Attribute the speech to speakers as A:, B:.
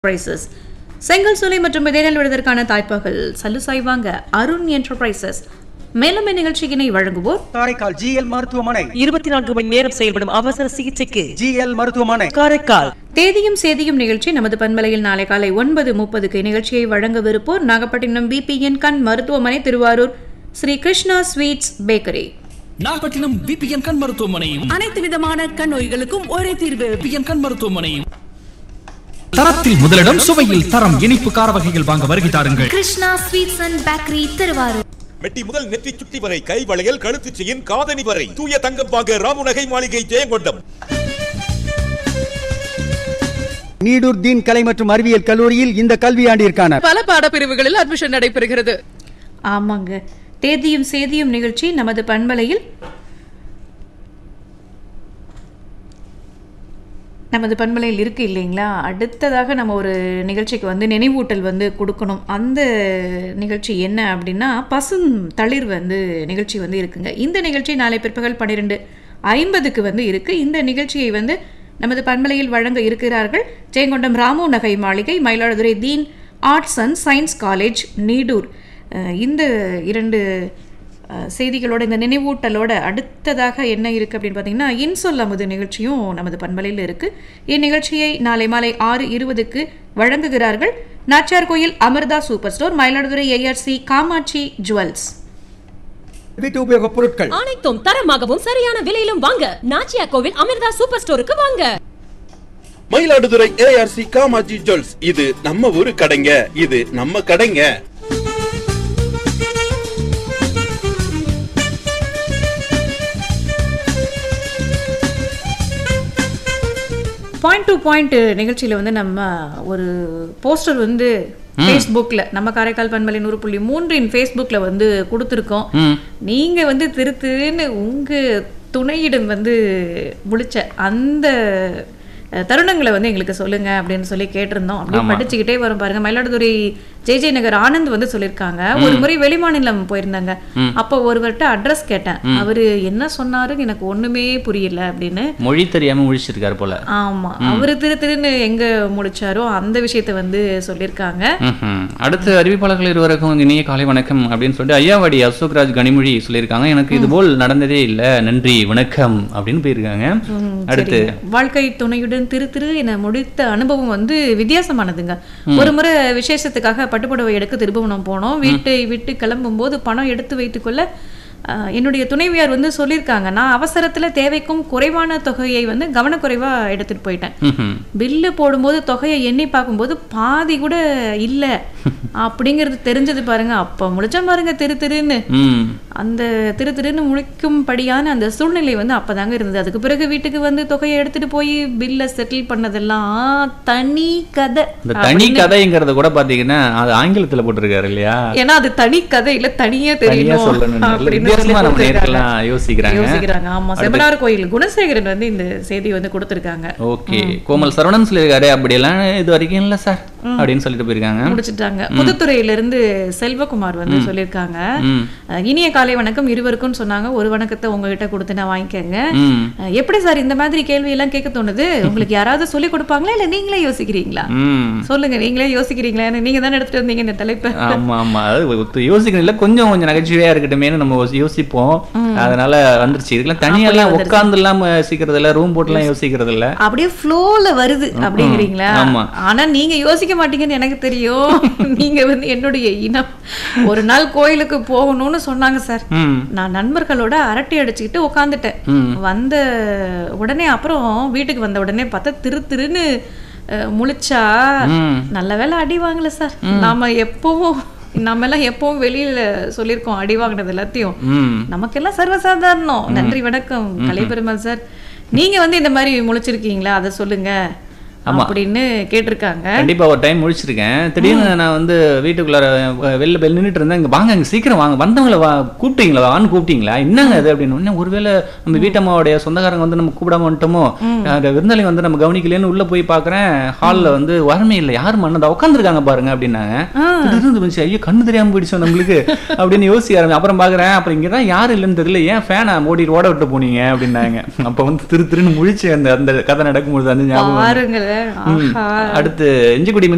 A: Enterprises செங்கல் சூளை மற்றும் விதைகள் விடுவதற்கான தாய்ப்பாக்கள் சல்லுசாய்வாங்க அருண் என்டர்பிரைசஸ் மேலும் இந்நிகழ்ச்சியினை வழங்குவோர்
B: காரைக்கால் ஜிஎல் மருத்துவமனை
C: இருபத்தி நான்கு மணி நேரம் செயல்படும் அவசர சிகிச்சைக்கு
B: ஜிஎல் மருத்துவமனை
C: காரைக்கால்
A: தேதியும் சேதியும் நிகழ்ச்சி நமது பண்பலையில் நாளை காலை ஒன்பது முப்பதுக்கு நிகழ்ச்சியை வழங்கவிருப்போர் நாகப்பட்டினம் பிபிஎன் கண் மருத்துவமனை Thiruvarur Sri Krishna sweets bakery
D: Nagapattinam PBN கண் மருத்துவமனையும்
E: அனைத்து விதமான கண் நோய்களுக்கும் ஒரே தீர்வு
D: பிபிஎன் கண் மருத்துவமனையும் தரத்தில் முதலிடம் சுவையில் தரம் இனிப்பு கார வகைகள் வாங்க வருகை தாருங்கள்
F: Krishna sweets and bakery Thiruvarur
G: மெட்டி முதல் நெற்றி சுட்டி வரை கை வளையல் கழுத்துச் செயின் காதணி வரை தூய தங்கம் வாங்க ராமுநகை மாளிகை ஜெயங்கொண்டம்
B: நீடூர் தீன் கலை மற்றும் அறிவியல் கல்லூரியில் இந்த கல்வியாண்டிற்கான
E: பல பாடப்பிரிவுகளில் அட்மிஷன் நடைபெறுகிறது
A: ஆமாங்க தேதியும் சேதியும் நிகழ்ச்சி நமது பண்பலையில் நமது பண்பலையில் இருக்கு இல்லைங்களா அடுத்ததாக நம்ம ஒரு நிகழ்ச்சிக்கு வந்து நினைவூட்டல் வந்து கொடுக்கணும் அந்த நிகழ்ச்சி என்ன அப்படின்னா பசும் தளிர் வந்து நிகழ்ச்சி வந்து இருக்குங்க இந்த நிகழ்ச்சி நாளை பிற்பகல் பன்னிரெண்டு ஐம்பதுக்கு வந்து இருக்கு இந்த நிகழ்ச்சியை வந்து நமது பண்பலையில் வழங்க இருக்கிறார்கள் ஜெயங்கொண்டம் ராமு நகை மாளிகை Mayiladuthurai Deen arts and science college Needur uh இந்த இரண்டு அஹ், செய்திகளோட இந்த நினைவூட்டலோட அடுத்ததாக என்ன இருக்குது அப்படின்னு பார்த்தீங்கன்னா இன்சொல் அமுது நிகழ்ச்சியும் நமது பண்பலையில் இருக்குது இந்நிகழ்ச்சியை நாளை மாலை ஆறு இருபதுக்கு வழங்குகிறார்கள் Nachiyar Koil Amirtha super store Mayiladuthurai ARC Kamatchi jewels
B: வீட்டு உபயோகப் பொருட்கள்
H: அனைத்தும் தரமாகவும் சரியான விலையிலும் வாங்க நாச்சியா கோவில் அமிர்தா சூப்பர் ஸ்டோருக்கு வாங்க
I: மயிலாடுதுறை ஏஆர்சி காமாஜி ஜுவல்ஸ் இது நம்ம ஊரு கடைங்க இது நம்ம கடைங்க
A: பாயிண்ட் டு பாயிண்ட் நிகழ்ச்சியில் வந்து நம்ம ஒரு போஸ்டர் வந்து ஃபேஸ்புக்கில் நம்ம காரைக்கால் பண்பலை நூறு புள்ளி மூன்றின் ஃபேஸ்புக்கில் வந்து கொடுத்துருக்கோம் நீங்கள் வந்து திருத்துன்னு உங்கள் துணையிடம் வந்து முழிச்ச அந்த அஹ், தருணங்களை வந்து எங்களுக்கு சொல்லுங்க அப்படின்னு சொல்லி கேட்டிருந்தோம் அப்படியே படிச்சுக்கிட்டே வரும் பாருங்க மயிலாடுதுறை ஜே ஜே நகர் ஆனந்த் வந்து சொல்லியிருக்காங்க ஒரு முறை வெளிமாநிலம் போயிருந்தாங்க அப்போ ஒருவர்கிட்ட அட்ரஸ் கேட்டேன் அவரு என்ன சொன்னாரு எனக்கு ஒண்ணுமே புரியல அப்படின்னு
J: மொழி தெரியாம முழிச்சிருக்காரு போல
A: ஆமா அவரு திரு திருன்னு எங்க முடிச்சாரோ அந்த விஷயத்த வந்து சொல்லியிருக்காங்க
J: ம்ஹும். அடுத்து அறிவிப்பாளர்கள் இருவருக்கும் இனிய காலை வணக்கம் அப்படின்னு சொல்லிட்டு ஐயாவாடி அசோக்ராஜ் கனிமொழி சொல்லியிருக்காங்க எனக்கு இது போல் நடந்ததே இல்ல நன்றி வணக்கம் அப்படின்னு போயிருக்காங்க அடுத்து
A: சரிங்க. வாழ்க்கை துணையுடன் திரு திரு என முடித்த அனுபவம் வந்து வித்தியாசமானதுங்க ஒரு முறை விசேஷத்துக்காக பட்டுப்புடவை எடுக்க திருபுவனம் போனோம் வீட்டை விட்டு கிளம்பும் போது பணம் எடுத்து வைத்துக்கொள்ள ஆஹ், என்னுடைய துணைவியார் வந்து சொல்லியிருக்காங்க நான் அவசரத்துல தேவைக்கும் குறைவான தொகையை வந்து கவனக்குறைவா எடுத்துட்டு போயிட்டேன்
J: ம்ஹும்.
A: பில்லு போடும்போது தொகையை எண்ணி பார்க்கும்போது பாதி கூட இல்ல அப்படிங்கிறது தெரிஞ்சது பாருங்க அப்ப முழிச்சோம் பாருங்க திரு திருன்னு
J: ம்
A: அந்த திரு திருன்னு முழிக்கும்படியான அந்த சூழ்நிலை வந்து அப்பதாங்க இருந்தது அதுக்கு பிறகு வீட்டுக்கு வந்து தொகையை எடுத்துட்டு போய் பில்ல செட்டில் பண்ணதெல்லாம் தனி கதை
J: இந்த தனி கதைங்கிறத கூட பாத்தீங்கன்னா அது ஆங்கிலத்துல போட்டிருக்காரு இல்லையா
A: ஏன்னா அது தனி கதை இல்ல தனியா
J: தனியா
A: தெரியணும்
J: சொல்லணும்
A: அப்படின்னு
J: வித்தியாசமா
A: சொல்லி
J: நம்ம
A: கொடுத்திருக்காங்க.
J: நேர்கள்லாம் யோசிக்கிறாங்க
A: யோசிக்கிறாங்க ஆமா செமினார் கோயில் குணசேகரன் வந்து இந்த செய்தி வந்து கொடுத்திருக்காங்க
J: ஓகே கோமல் சரவணன் சொல்லியிருக்காரு அப்படியெல்லாம் இது வரைக்கும் இல்ல சார் அப்படின்னு சொல்லிட்டு போயிருக்காங்க
A: முடிச்சிட்டாங்க புதுத்துறையில இருந்து செல்வகுமார் வந்து சொல்லியிருக்காங்க
J: ம்.
A: அஹ், இனிய காலை வணக்கம் இருவருக்கும் சொன்னாங்க ஒரு வணக்கத்தை உங்ககிட்ட கொடுத்து நான் வாங்கிக்கங்க
J: ம்
A: அஹ், எப்படி சார் இந்த மாதிரி கேள்வி எல்லாம் கேட்க தோணுது உங்களுக்கு யாராவது சொல்லி கொடுப்பாங்களா இல்ல நீங்களே யோசிக்கிறீங்களா
J: ம்
A: சொல்லுங்க நீங்களே யோசிக்கிறீங்களா ஏன்னா நீங்க தானே எடுத்துட்டு வந்தீங்க இந்த தலைப்பை
J: ஆமா ஆமா அது ஒத்து யோசிக்கணும் இல்ல கொஞ்சம் கொஞ்சம் நகைச்சுவையா இருக்கட்டுமேனு நம்ம யோசி- யோசிப்போம் அதனால வந்துருச்சு இதுக்கெல்லாம் தனியெல்லாம் உட்கார்ந்து எல்லாம் யோசிக்கிறது இல்ல ரூம் போட்டுலாம் யோசிக்கிறது இல்ல
A: அப்படியே ஃப்ளோல வருது அப்படிங்கிறீங்களா
J: ஆமா.
A: ஆனா நீங்க யோசிக்க மாட்டீங்கன்னு எனக்கு தெரியும் நீங்க வந்து என்னுடைய இனம் ஒரு நாள் கோயிலுக்கு போகணும்னு சொன்னாங்க சார்
J: ம்
A: நான் நண்பர்களோட அரட்டை அடிச்சுக்கிட்டு உட்காந்துட்டேன் வந்த உடனே அப்புறம் வீட்டுக்கு வந்த உடனே பார்த்தா திரு திருன்னு அஹ், முழிச்சா
J: ம்.
A: நல்ல வேளை அடி வாங்கல சார் நாம எப்பவும் நம்ம எல்லாம் எப்பவும் வெளியில சொல்லியிருக்கோம் அடி வாங்கினது எல்லாத்தையும்
J: ம்
A: நமக்கெல்லாம் சர்வசாதாரணம் நன்றி வணக்கம் கலைபெருமாள் சார் நீங்க வந்து இந்த மாதிரி முழிச்சிருக்கீங்களா அதை சொல்லுங்க
J: ஆமா.
A: அப்படின்னு கேட்டிருக்காங்க
J: கண்டிப்பா ஒரு டைம் முடிச்சிருக்கேன் திடீர்னு நான் வந்து வீட்டுக்குள்ளார அஹ், வெளில வெளில நின்னுட்டு இருந்தேன் இங்க வாங்க இங்க சீக்கிரம் வாங்க வந்தவங்கள வா கூப்பிட்டீங்களா வான்னு கூப்பிட்டீங்களா என்னங்க அது அப்படின்னு உடனே ஒருவேளை நம்ம வீட்டம்மாவுடைய சொந்தக்காரங்க வந்து நம்ம கூப்பிடாம வந்துட்டோமோ அந்த விருந்தாளி வந்து நம்ம கவனிக்கலன்னு உள்ள போய் பாக்குறேன் ஹால்ல வந்து வரமே இல்லை யார் மண்ணதா உட்காந்துருக்காங்க பாருங்க அப்படின்னாங்க திடீர்னு இருந்துச்சு ஐயோ கண்ணு தெரியாம போயிடுச்சோம் நம்மளுக்கு அப்படின்னு யோசிக்க ஆரம்பி அப்புறம் பாக்குறேன் அப்புறம் இங்கதான் யாரும் இல்லைன்னு தெரியல ஏன் ஃபேனை ஓடிட்டு ஓட விட்டு போனீங்க அப்படின்னாங்க அப்ப வந்து திரு திருன்னு முழிச்சு அந்த அந்த கதை நடக்கும்போது அந்த ஞாபகம் வந்து-
A: பாருங்களேன்
J: ம்.
A: ஆஹா
J: அடுத்து இஞ்சிக்குடி